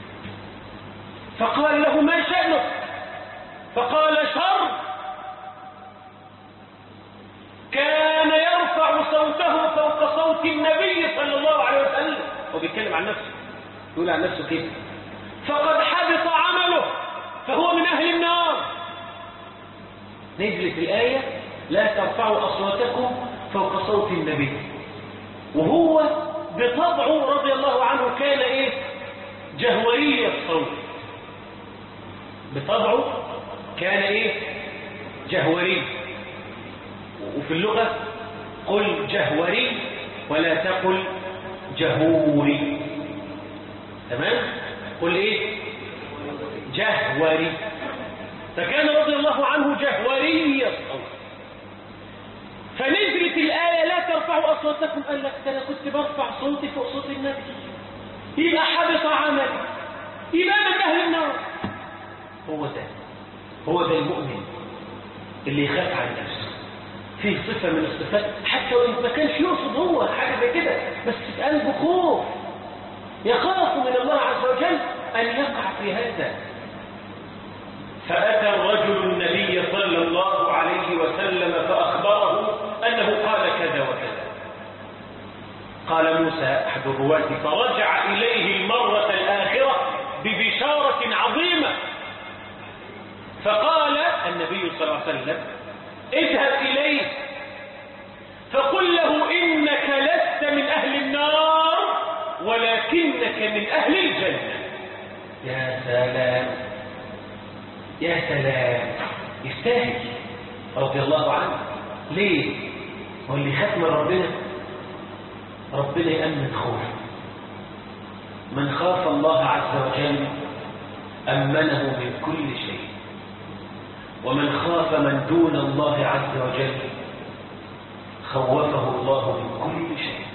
فقال له ما شأنك فقال شر كان يرفع صوته فوق صوت النبي صلى الله عليه وسلم هو بيتكلم عن نفسه يقول عن نفسه كده فقد حبط عمله فهو من أهل النار نزلت الآية لا ترفعوا أصواتكم فوق صوت النبي وهو بطبعه رضي الله عنه كان إيه جهوري الصوت بطبعه كان إيه جهوري وفي اللغة قل جهوري ولا تقل جهوري تمام قل ايه جهوري فكان رضي الله عنه جهوري الصوت فنزلت الآية لا ترفعوا أصواتكم قال لك ده أنا كنت برفع صوتي فوق صوت النبي يبقى حبط عملي يبقى من أهل النار هو ده هو ده المؤمن اللي يخاف عن نفسه فيه صفة من الصفات حتى وإن ما كانش يقصد هو حاجة زي كده بس في قلبه خوف يخاف من الله عز وجل أن يقع في هذا فأتى الرجل النبي صلى الله عليه وسلم فأخبره أنه قال كذا وكذا قال موسى أحد الرواة فرجع إليه المرة الآخرة ببشارة عظيمة فقال النبي صلى الله عليه وسلم اذهب إليه فقل له إنك لست من أهل النار ولكنك من أهل الجنة يا سلام يا سلام يستاهل رضي الله عنه ليه هو اللي خاف من ربنا ربنا يأمن خوفه من خاف الله عز وجل أمنه من كل شيء ومن خاف من دون الله عز وجل خوفه الله من كل شيء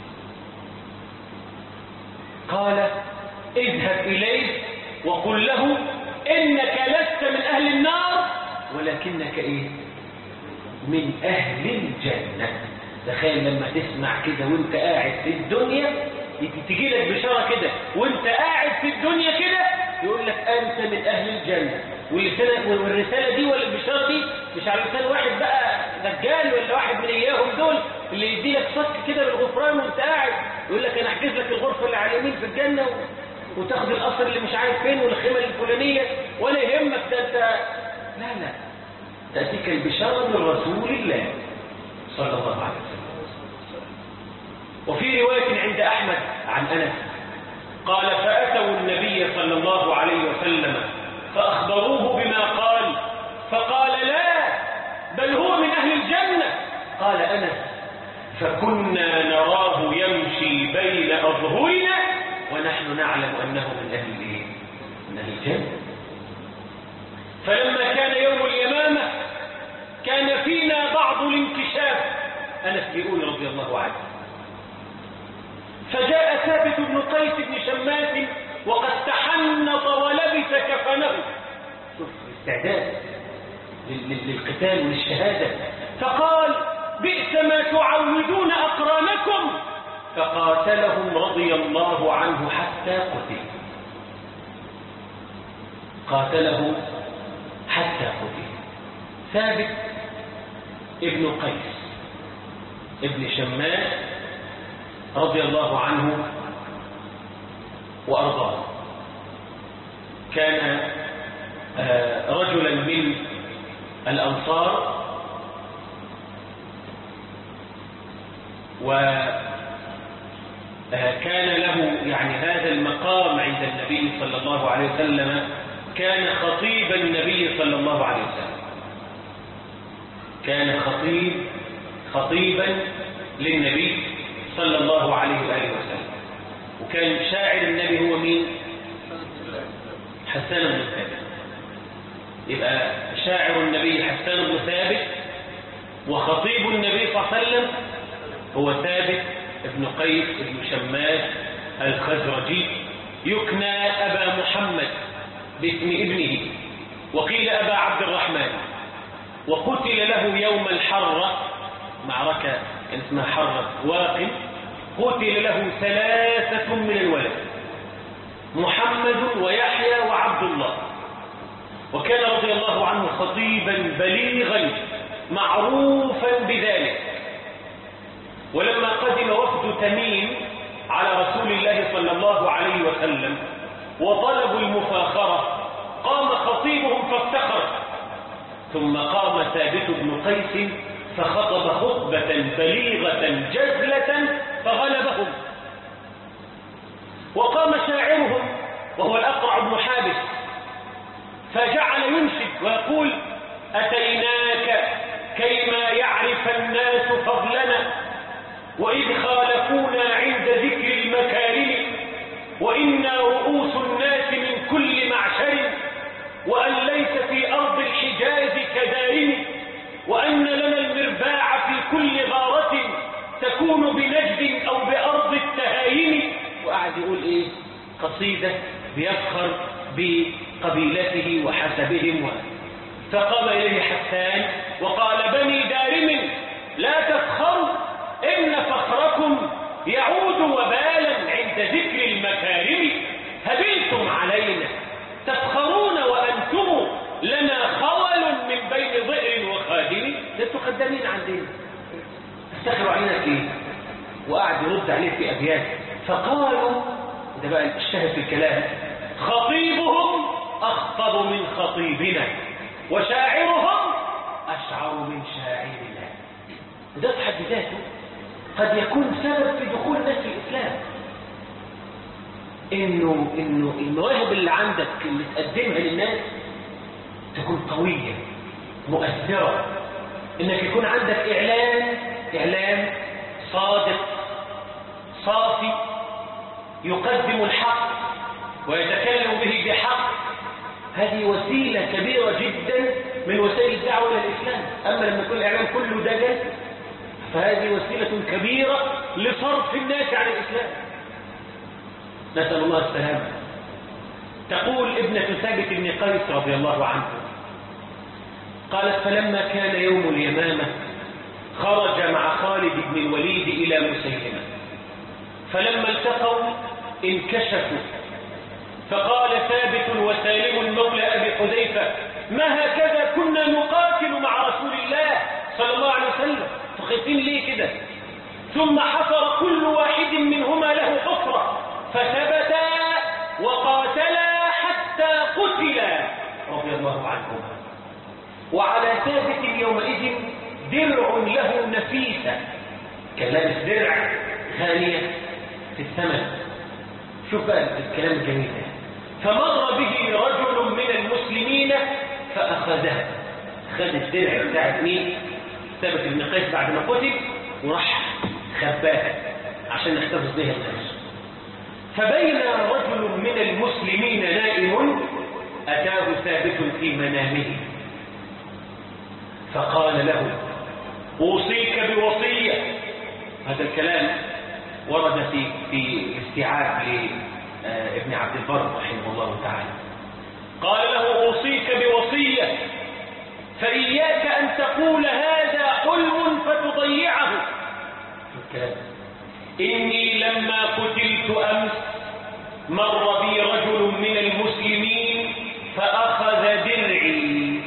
قال اذهب إليه وقل له إنك لست من أهل النار ولكنك إيه من أهل الجنة تخيل لما تسمع كده وانت قاعد في الدنيا تجي لك بشارة كده وانت قاعد في الدنيا كده يقول لك أنت من أهل الجنة والرسالة, والرسالة دي ولا البشارة دي مش على لسان واحد بقى دجال ولا واحد من إياهم دول اللي يدي لك صك كده بالغفران وانت قاعد يقول لك أنا أحجز لك الغرفة اللي على اليمين في الجنة و... وتاخد القصر اللي مش عارف فين والخيمة الفلانية ولا يهمك ده انت لا لا تأتيك البشارة من رسول الله صلى الله عليه وسلم وفي رواية عند أحمد عن أنس قال فأتوا النبي صلى الله عليه وسلم فأخبروه بما قال فقال لا بل هو من أهل الجنة قال أنس فكنا نراه يمشي بين أظهرنا ونحن نعلم أنه من أهل الإيه؟ من أهل الجنة فلما كان يوم اليمامة كان فينا بعض الانكشاف أنس بيقول رضي الله عنه فجاء ثابت بن قيس بن شماس وقد تحنط ولبس كفنه شوف استعداد للقتال وللشهادة فقال بئس ما تعودون أقرانكم فقاتلهم رضي الله عنه حتى قتل قاتله حتى قتل ثابت ابن قيس ابن شماس رضي الله عنه وأرضاه كان رجلا من الأنصار وكان له يعني هذا المقام عند النبي صلى الله عليه وسلم كان خطيب النبي صلى الله عليه وسلم كان خطيب خطيبا للنبي صلى الله عليه وآله وسلم وكان شاعر النبي هو مين حسان بن ثابت يبقى شاعر النبي حسان بن ثابت وخطيب النبي صلى الله عليه وسلم هو ثابت ابن قيس بن شماس الخزرجي يكنى أبا محمد باسم ابنه وقيل أبا عبد الرحمن وقتل له يوم الحرة معركة كان اسمها حرة واقم قتل له ثلاثة من الولد محمد ويحيى وعبد الله وكان رضي الله عنه خطيبا بليغا معروفا بذلك ولما قدم وفد تميم على رسول الله صلى الله عليه وسلم وطلبوا المفاخرة قام خطيب خطيبهم فافتخر ثم قام ثابت بن قيس فخطب خطبة بليغة جزلة فغلبهم وقام شاعرهم وهو الأقرع بن حابس فجعل ينشد ويقول أتيناك كيما يعرف الناس فضلنا وإذ خالفونا عند ذكر المكارم وإنا رؤوس الناس من كل معشر وأن ليس في أرض الحجاز كدارم وأن لنا المرباع في كل غارة تكون بنجد أو بأرض التهايم وقعد يقول إيه قصيدة بيفخر بقبيلته وحسبهم فقام إليه حسان وقال بني دارم لا تفخروا إن فخركم يعود وبالا عند ذكر المكارم هبلتم علينا تفخرون وأنتم لنا خول من بين ضئر وخادم انتوا خدامين عندنا استخروا علينا ايه وقعد يرد عليه في أبيات فقالوا ده بقى الشاهد في الكلام خطيبهم أخطب من خطيبنا وشاعرهم أشعر من شاعرنا ده في حد ذاته قد يكون سبب في دخول الناس في الإسلام إنه, إنه المواهب اللي عندك اللي تقدمها للناس تكون قوية مؤثرة إنك يكون عندك إعلان إعلان صادق صافي يقدم الحق ويتكلم به بحق هذه وسيلة كبيرة جدا من وسائل الدعوة إلى الإسلام أما لما يكون الإعلام كله دجل فهذه وسيلة كبيرة لصرف الناس عن الإسلام نسأل الله السلامة تقول ابنة ثابت بن قيس رضي الله عنه قالت فلما كان يوم اليمامة خرج مع خالد بن الوليد إلى مسيلمة فلما التقوا انكشفوا فقال ثابت وسالم مولى أبي حذيفة ما هكذا كنا نقاتل مع رسول الله صلى الله عليه وسلم فخيفين ليه كده ثم حفر كل واحد منهما له حفرة فثبتا وقاتلا حتى قتلا رضي الله عنهما وعلى ثابت يومئذ درع له نفيسة كان لابس درع غالية في الثمن شوف بقى الكلام الجميل ده فمر به رجل من المسلمين فأخذه خد الدرع بتاعت مين ثابت بن قيس بعد ما قتل وراح خباها عشان نحتفظ بها الناس فبين رجل من المسلمين نائم أتاه ثابت في منامه فقال له أوصيك بوصية هذا الكلام ورد في في استيعاب لابن عبد البر رحمه الله تعالى قال له أوصيك بوصية فإياك أن تقول هذا حلم فتضيعه الكلام إني لما قتلت أمس مر بي رجل من المسلمين فأخذ درعي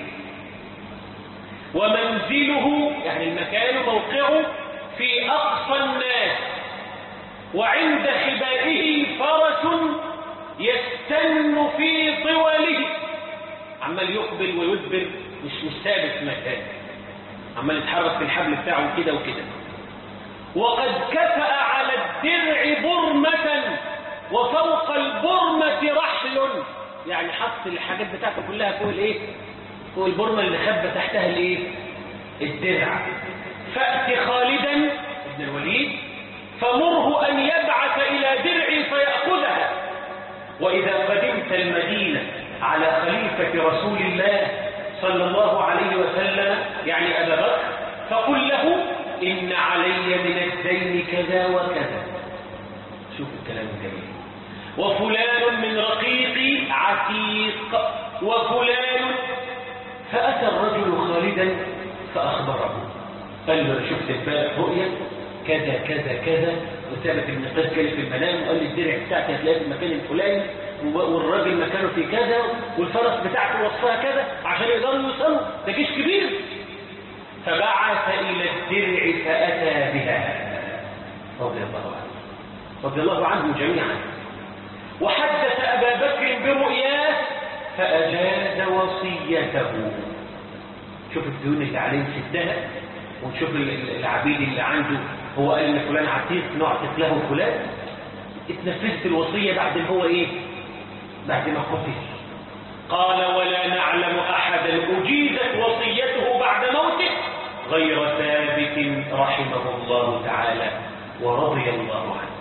ومنزله يعني المكان موقعه في أقصى الناس وعند خبائه فرس يستن في طوله عمال يقبل ويدبر مش مش ثابت في مكانه عمال يتحرك في الحبل بتاعه كده وكده وقد كفأ على الدرع برمة وفوق البرمة رحل يعني حط الحاجات بتاعته كلها فوق الايه فوق البرمة اللي خبى تحتها الايه الدرع فأت خالدا ابن الوليد فمره أن يبعث إلى درعي فيأخذها وإذا قدمت المدينة على خليفة رسول الله صلى الله عليه وسلم يعني أبا بكر فقل له إن علي من الدين كذا وكذا شوف الكلام الجميل وفلان من رقيقي عتيق وفلان فأتى الرجل خالدا فأخبره قال له أنا شفت البارح رؤيا كذا كذا كذا وثابت ابن قيس جالي في المنام وقال لي الدرع بتاعتي هتلاقيها في المكان الفلاني والراجل مكانه في كذا والفرس بتاعته وصفها كذا عشان يقدروا يوصلوا ده جيش كبير فبعث إلى الدرع فأتى بها رضي الله عنه رضي الله عنهم جميعا وحدث أبا بكر برؤياه فأجاز وصيته شوف الديون اللي عليه سدها ونشوف العبيد اللي عنده هو قال ان فلان عتيق نعتق له فلان اتنفذت الوصية بعد ما هو ايه بعد ما قتل قال ولا نعلم احدا اجيزت وصيته بعد موته غير ثابت رحمه الله تعالى ورضي الله عنه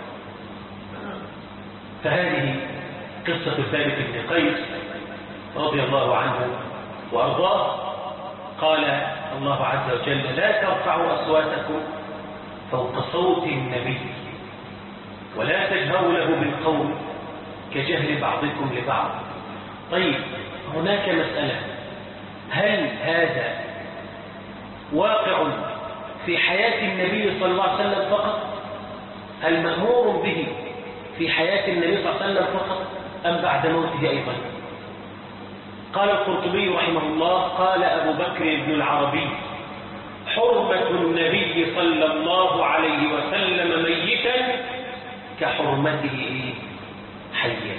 فهذه قصة ثابت بن قيس رضي الله عنه وأرضاه قال الله عز وجل لا ترفعوا أصواتكم فوق صوت النبي ولا تجهروا له بالقول كجهل بعضكم لبعض طيب هناك مسألة هل هذا واقع في حياة النبي صلى الله عليه وسلم فقط هل مأمور به في حياة النبي صلى الله عليه وسلم فقط أم بعد موته أيضا قال القرطبي رحمه الله قال أبو بكر بن العربي حرمة النبي صلى الله عليه وسلم ميتا كحرمته حيا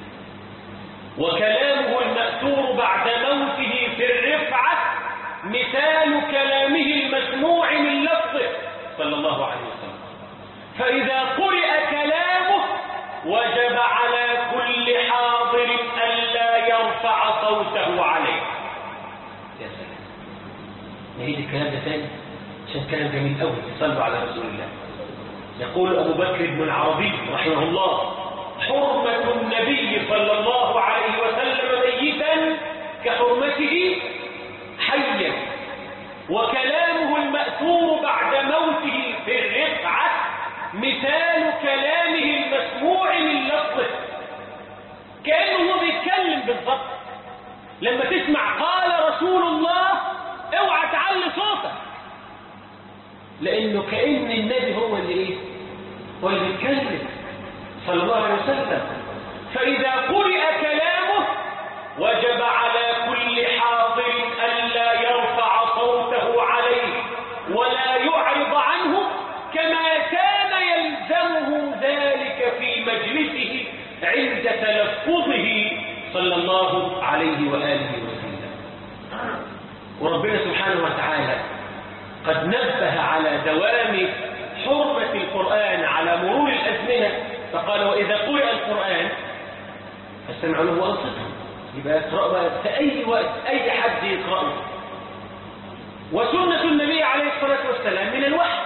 وكلامه المأثور بعد موته في الرفعة مثال كلامه المسموع من لفظه صلى الله عليه وسلم فإذا قرئ كلامه وجب على كل حاضر ألا يرفع صوته عليه يا سلام نعيد الكلام ده ثاني عشان كلام جميل قوي صلوا على رسول الله يقول أبو بكر بن العربي رحمه الله حرمة النبي صلى الله عليه وسلم ميتا كحرمته حيا وكلامه المأثور بعد موته في الرفعة مثال كلامه المسموع من لفظه كأنه هو بيتكلم بالضبط لما تسمع قال رسول الله اوعى تعلي صوتك لانه كأن النبي هو اللي ايه هو اللي بيتكلم صلى الله عليه وسلم فإذا قرئ كلامه وجب على كل حاضر ألا يرفع صوته عليه ولا يعرض عنه كما كان يلزمه ذلك في مجلسه عند تلفظه صلى الله عليه وآله وسلم وربنا سبحانه وتعالى قد نبه على دوام حرمة القرآن على مرور الأزمنة فقال وإذا قرأ القرآن فاستمعوا له وأنصتوا يبقى اقرأ بقى في أي وقت أي حد يقرأه وسنة النبي عليه الصلاة والسلام من الوحي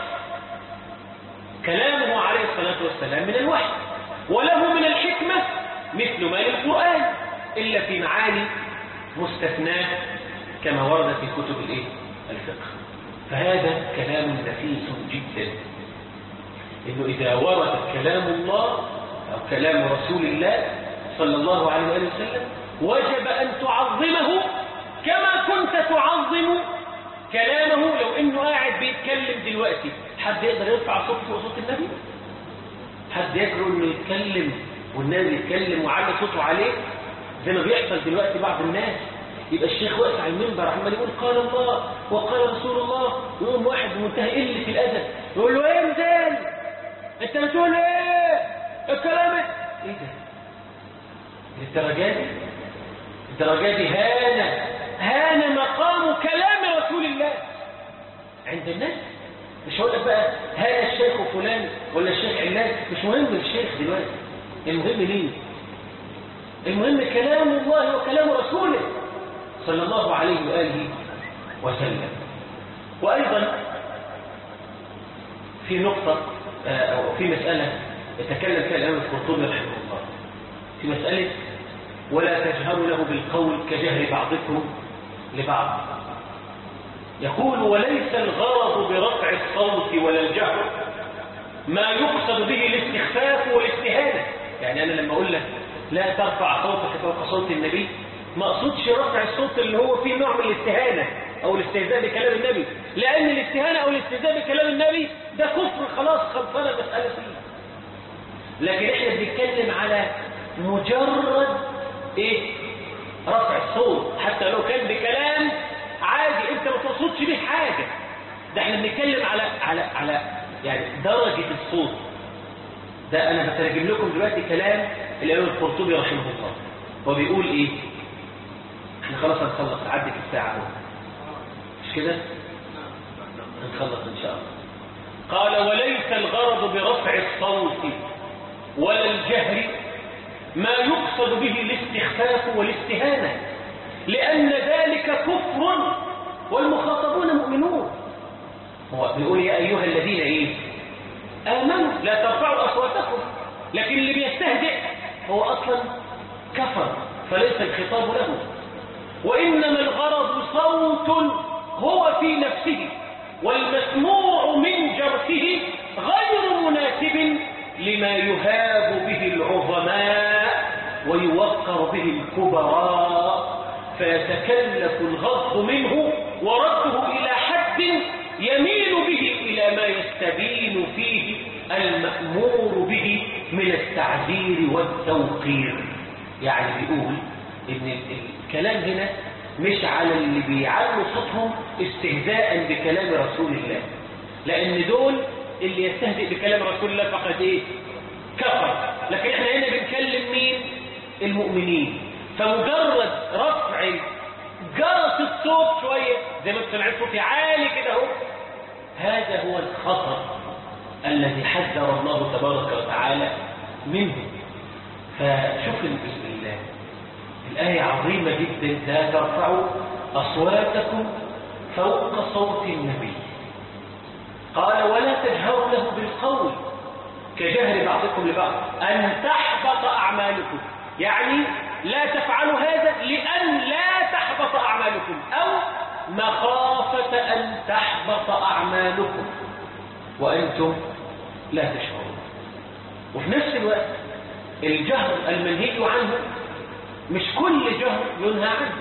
كلامه عليه الصلاة والسلام من الوحي وله من الحكمة مثل ما للقرآن إلا في معاني مستثناة كما ورد في كتب الايه الفقه فهذا كلام نفيس جدا انه اذا ورد كلام الله او كلام رسول الله صلى الله عليه وآله وسلم وجب ان تعظمه كما كنت تعظم كلامه لو انه قاعد بيتكلم دلوقتي حد يقدر يرفع صوته فوق صوت النبي حد يجرؤ انه يتكلم والنبي يتكلم وعلى صوته عليه زي ما بيحصل دلوقتي بعض الناس يبقى الشيخ واقف على المنبر عمال يقول قال الله وقال رسول الله يقوم واحد بمنتهى قله الادب يقول له ايه مزال انت بتقول ايه الكلام ايه ده الدرجات دي الدرجات دي هان هان مقام كلام رسول الله عند الناس مش هقول لك بقى هذا الشيخ فلان ولا الشيخ علان مش مهم الشيخ دلوقتي المهم مين المهم كلام الله وكلام رسوله صلى الله عليه وآله وسلم وأيضا في نقطة أو في مسألة يتكلم فيها الإمام القرطبي رحمه الله في مسألة ولا تجهروا له بالقول كجهر بعضكم لبعض يقول وليس الغرض برفع الصوت ولا الجهر ما يقصد به الاستخفاف والاستهانة يعني أنا لما أقول لك لا ترفع صوتك فوق صوت النبي ما اقصدش رفع الصوت اللي هو فيه نوع من الاستهانة او الاستهزاء بكلام النبي لان الاستهانة او الاستهزاء بكلام النبي ده كفر خلاص خلصنا مسألة فيه لكن احنا بنتكلم على مجرد ايه رفع الصوت حتى لو كان بكلام عادي انت ما تقصدش بيه حاجة ده احنا بنتكلم على على على يعني درجة الصوت ده انا بترجم لكم دلوقتي كلام الامام القرطبي رحمه الله هو بيقول ايه احنا خلاص هنخلص عدت الساعة اهو مش كده هنخلص ان شاء الله قال وليس الغرض برفع الصوت ولا الجهر ما يقصد به الاستخفاف والاستهانة لأن ذلك كفر والمخاطبون مؤمنون هو بيقول يا أيها الذين إيه آمنوا لا ترفعوا أصواتكم لكن اللي بيستهزئ هو أصلا كفر فليس الخطاب له وإنما الغرض صوت هو في نفسه والمسموع من جرسه غير مناسب لما يهاب به العظماء ويوقر به الكبراء فيتكلف الغض منه ورده إلى حد يميل به إلى ما يستبين فيه المأمور به من التعذير والتوقير يعني بيقول إن الكلام هنا مش على اللي بيعلوا صوتهم استهزاء بكلام رسول الله لأن دول اللي يستهزئ بكلام رسول الله فقد إيه كفر لكن احنا هنا بنكلم مين المؤمنين فمجرد رفع جرس الصوت شوية زي ما انتم سمعت صوتي عالي كده اهو هذا هو الخطر الذي حذر الله تبارك وتعالى منه فشوف الله الآية عظيمة جدا لا ترفعوا أصواتكم فوق صوت النبي قال ولا تجهروا له بالقول كجهر بعضكم لبعض أن تحبط أعمالكم يعني لا تفعلوا هذا لأن لا تحبط أعمالكم أو مخافة أن تحبط أعمالكم وأنتم لا تشعرون وفي نفس الوقت الجهر المنهي عنه مش كل جهر ينهى عنه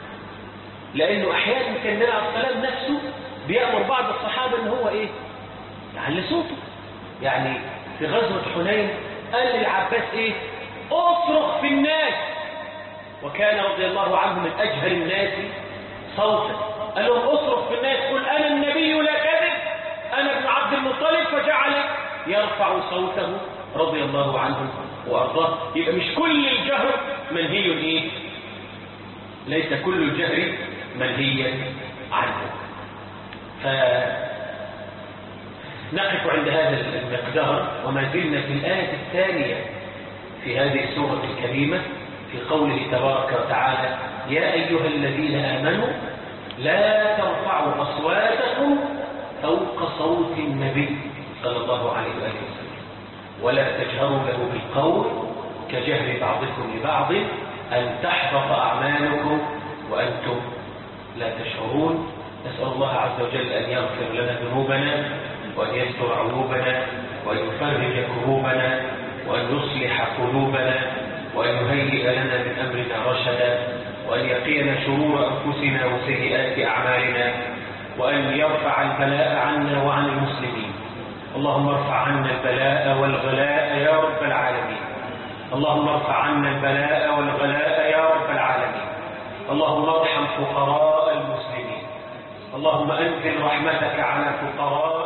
لأنه أحيانا كان النبي عليه السلام نفسه بيأمر بعض الصحابة إن هو إيه يعلي صوته يعني في غزوة حنين قال للعباس إيه أصرخ في الناس وكان رضي الله عنه من أجهل الناس صوتا قال لهم أصرخ في الناس قل أنا النبي لا كذب أنا ابن عبد المطلب فجعل يرفع صوته رضي الله عنه وأرضاه يبقى مش كل الجهر منهي إيه ليس كل الجهر منهيا عنه فنقف عند هذا المقدار وما زلنا في الآية الثانية في هذه السورة الكريمة في قوله تبارك وتعالى يا أيها الذين آمنوا لا ترفعوا أصواتكم فوق صوت النبي صلى الله عليه وآله وسلم ولا تجهروا له بالقول كجهر بعضكم لبعض أن تحبط أعمالكم وأنتم لا تشعرون نسأل الله عز وجل أن يغفر لنا ذنوبنا وأن يستر عيوبنا وأن يفرج كروبنا وأن يصلح قلوبنا وأن يهيئ لنا من أمرنا رشدا وأن يقينا شرور أنفسنا وسيئات أعمالنا وأن يرفع البلاء عنا وعن المسلمين اللهم ارفع عنا البلاء والغلاء يا رب العالمين اللهم ارفع عنا البلاء والغلاء يا رب العالمين اللهم ارحم فقراء المسلمين اللهم أنزل رحمتك على فقراء